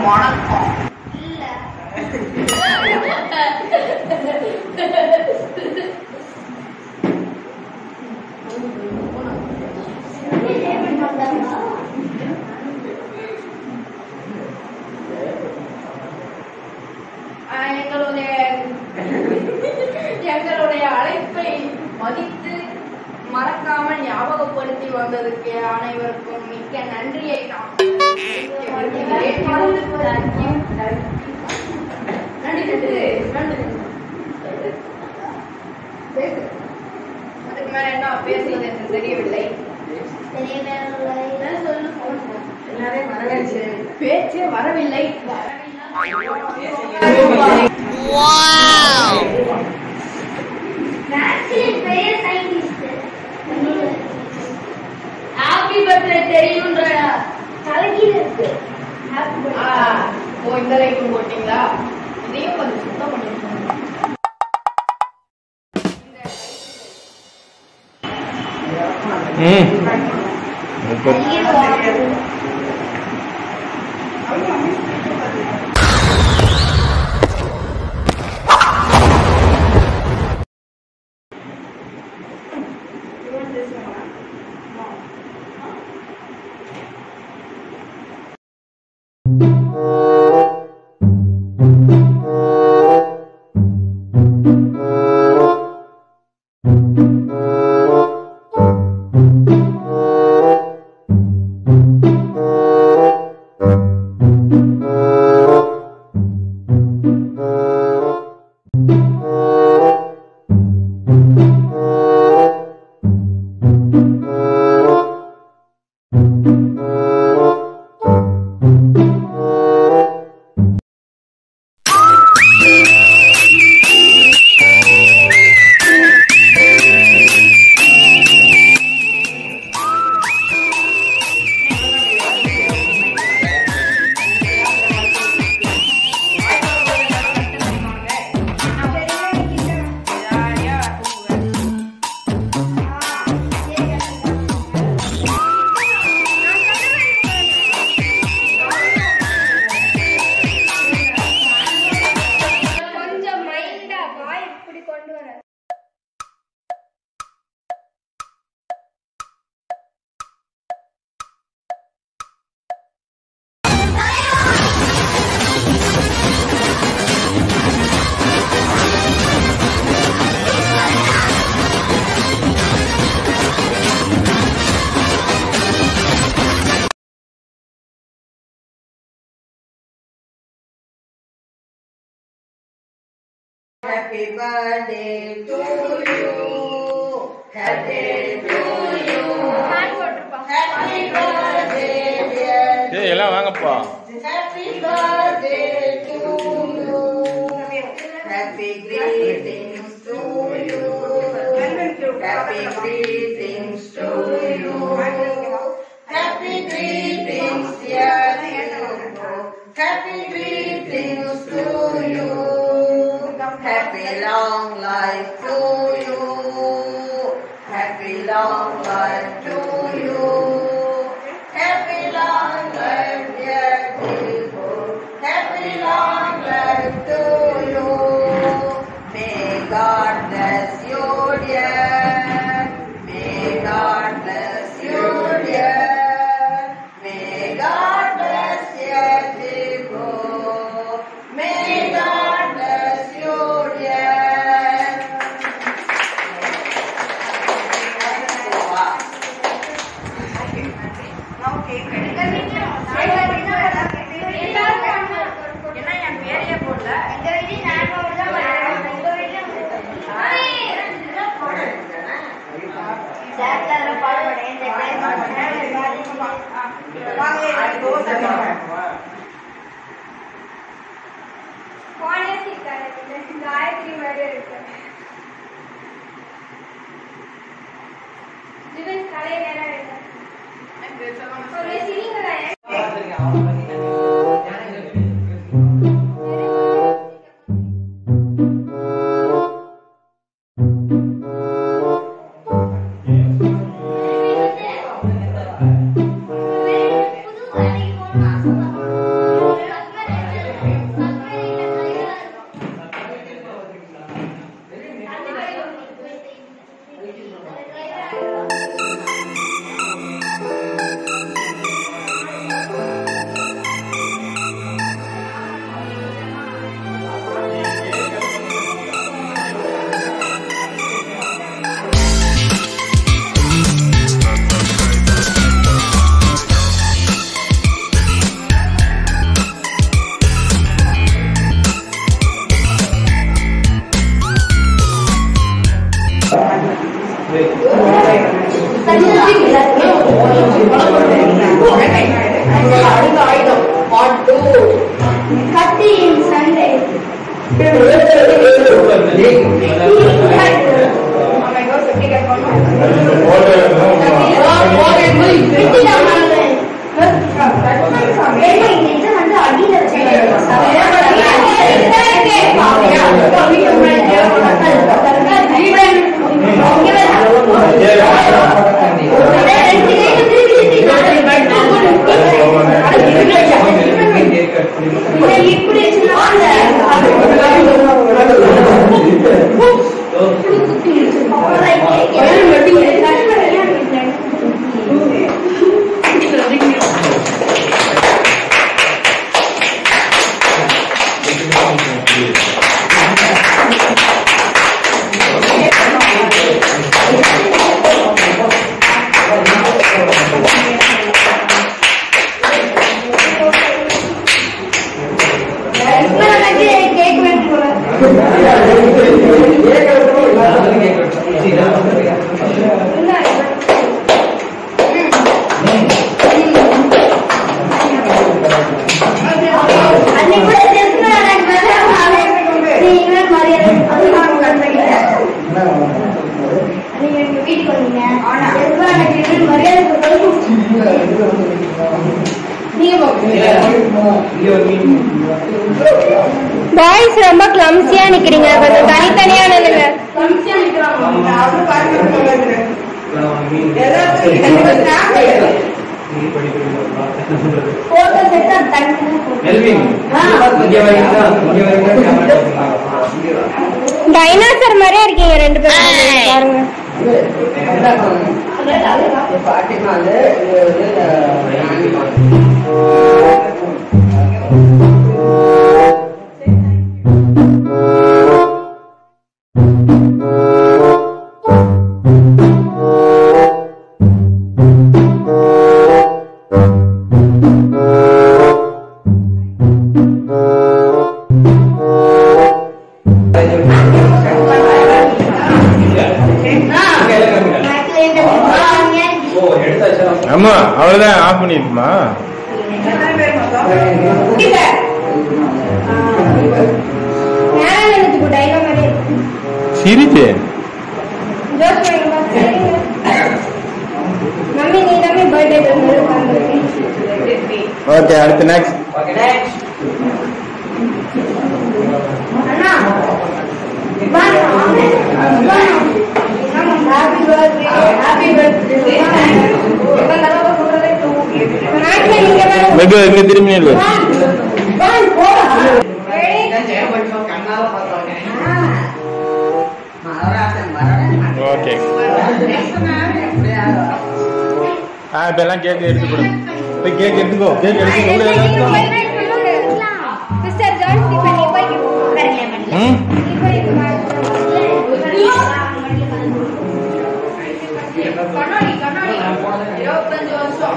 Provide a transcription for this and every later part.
வணக்கம் இல்ல ஆஹ் எங்களுடைய எங்களுடைய அழைப்பை மதித்து மறக்காமல் ஞாபகப்படுத்தி வந்ததுக்கு அனைவருக்கும் மிக்க நன்றியை நான் நன்றி நன்றி பேசு அதுக்கு மேல என்ன பேசுவது என்று தெரியவில்லை தெரியவே சொல்லு எல்லாரையும் வரவேற்று பேச்சே வரவில்லை மேக்ஸில் பெரிய சயின்டிஸ்ட் ஹாப்பி பர்த்டே தெரியும்ன்றா தலைகீழ இருக்கு Happy ஆ, birthday. ஓ இந்த லைட்டும் போட்டீங்களா இதையும் கொஞ்சம் சுத்தம் பண்ணிருக்கோம் ம் முப்பது தலைகீழ வாங்குது. கொஞ்சம் மைண்டா வாய் இப்படி கொண்டு வர Happy birthday to you. Happy to you. Hand போட்டுருப்பாங்க Happy birthday, dear. ஏய் எல்லாம் வாங்கப்பா Happy birthday to you. Happy greetings to you. Happy greetings to you. Happy greetings, dear. Happy greetings to you. Happy long life to you. Happy long life to you. Happy long life, dear people. Happy long life to you. May God bless you, dear. May God bless you, dear. May God bless your people. May God bless you, dear. என்ன என் பேரையே போடல எங்க வீட்லயும் நான் போட்டு தான் பண்ணுவேன். எங்க வீட்லயும் Black color ல பாடுபடுறேன். இந்த பாண்டியசி காலேஜ் காயத்ரி மாதிரி இருக்கு ஜிவன் கலை நேரம் இருக்கு ஒரு சிரிங்களேன் புது வேலைக்கு போகணும்னு ஆசைப்படுறேன். கத்தி சண்டை இப்படி கேக் வேணும் போல அன்னைக்கு கூட தெரிஞ்சு எனக்கு வேலை நீ இவன் மரியாதை அது நான் கண்டுபிடிக்கிறேன் நீங்க எங்க வீட்டுக்கு வந்தீங்க எதுவா எனக்கு இவன் மரியாதை கொடுக்கணும் பாய்ஸ் ரொம்ப கிளம்சியா நிக்கிறீங்க கொஞ்சம் தனித்தனியா நில்லுங்க போட்டோ செட்டா டைனாசர் மாதிரியே இருக்கீங்க ரெண்டு பேரும் பாருங்க அம்மா அவ்வளவுதான் ஆஃப் பண்ணிருக்குமா டைலாக் மாதிரி சிரிச்சு ஜோஸ் மம்மி நீ எல்லாமே பர்த்டே ஓகே அடுத்து நெக்ஸ்ட் அண்ணா ஹாப்பி பர்த்டே ஹாப்பி பர்த்டே மெது இங்க திரும்பி நில்லு ஓகே ஆ இப்ப எல்லாம் கேக் எடுத்து கொடு போய் கேக் எடுத்துக்கோ கேக் எடுத்துக்கோ உள்ள எடுத்துக்கோ. மிஸ்டர் ஜான் ஸ்டீஃபன் இப்போ ம் கண்ணாடி கண்ணாடி இருபத்தஞ்சு வருஷம்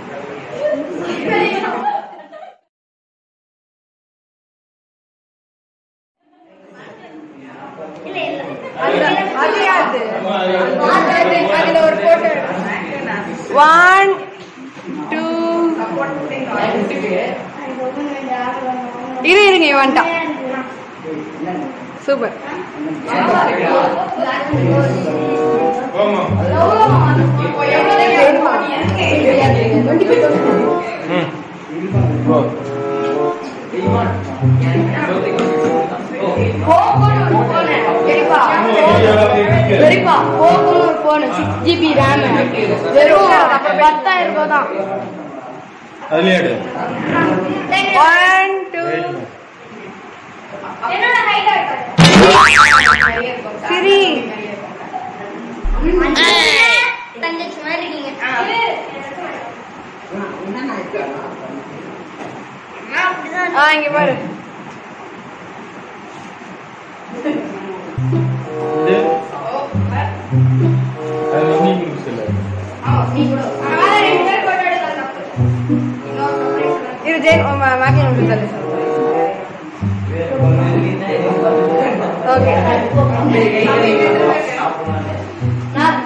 அதுல ஒரு போட்டோ ஒன் டூ இரு இருங்க வந்துட்டான் சூப்பர் போமா ம் போ சரிப்பா போகணும் ஒரு போனு சிக்ஸ் ஜிபி ரேம் வெறும் பத்தாயிரம் ரூபாய் தான் அதுலயே எடு ஒன் டூ என்னோட ஹைலைட் சரி தங்கச்சி மாதிரி இருக்கீங்க ஆ இங்க பாரு இது அது நீ முடிச்சல இரு ஜெயின் மேக்கிங் உங்களுக்கு தள்ளி ஓகே நான்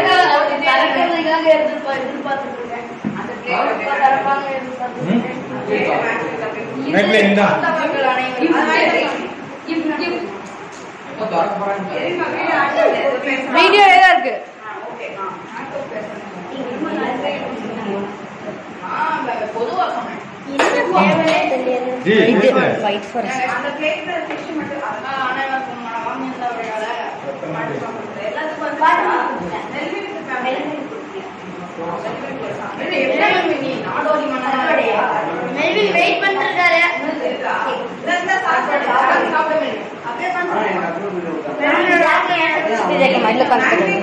திறக்கிறதுக்காக எதிர்பார்த்துட்டு இருக்கேன் அந்த கேக் தரப்பாங்க எதிர்பார்த்துட்டு இருக்கேன் நைட்ல இந்தா வீடியோ தான் இருக்கு பொதுவா சொன்னேன் ஜி பேசு. ஃபைட் ஃபார் அந்த பிளேட்ல ஃபிஷ் மட்டும் அதெல்லாம் அனைவருக்கும் நான் வாங்கியிருந்தா விளையாட எல்லாத்துக்கும் வந்து நெல்மிக்கு நெல்மிக்கு நாடோடி மண்ணா மெல்வின் வெயிட் பண்ணிருக்காரு இதெல்லாம் சாப்பிட சாப்பிட முடியும் அப்படியே மயில பார்த்து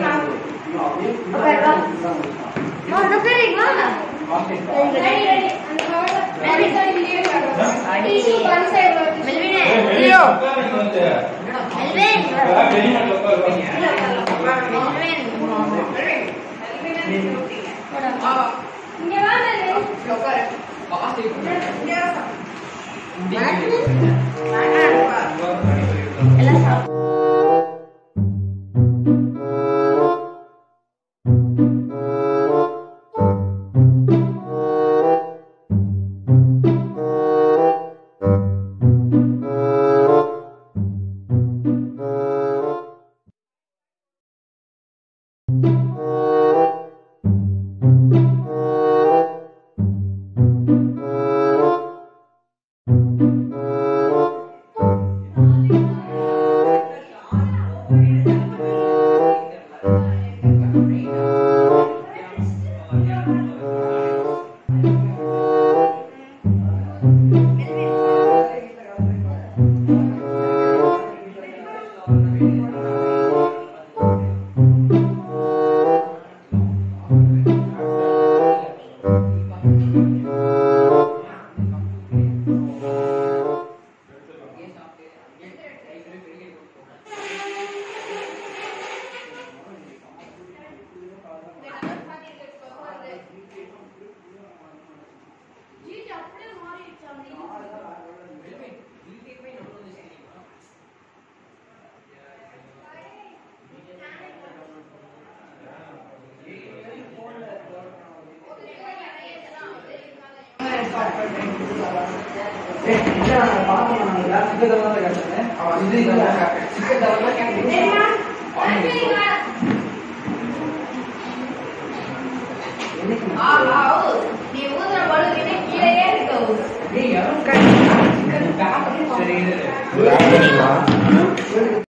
மெல்வினே ஹீரோ மெல்வின் இங்க வா எல்லாம் சாப்பிடு நீ ஊதுற பழுதுன்னு கீழே இருக்க ராமணிவா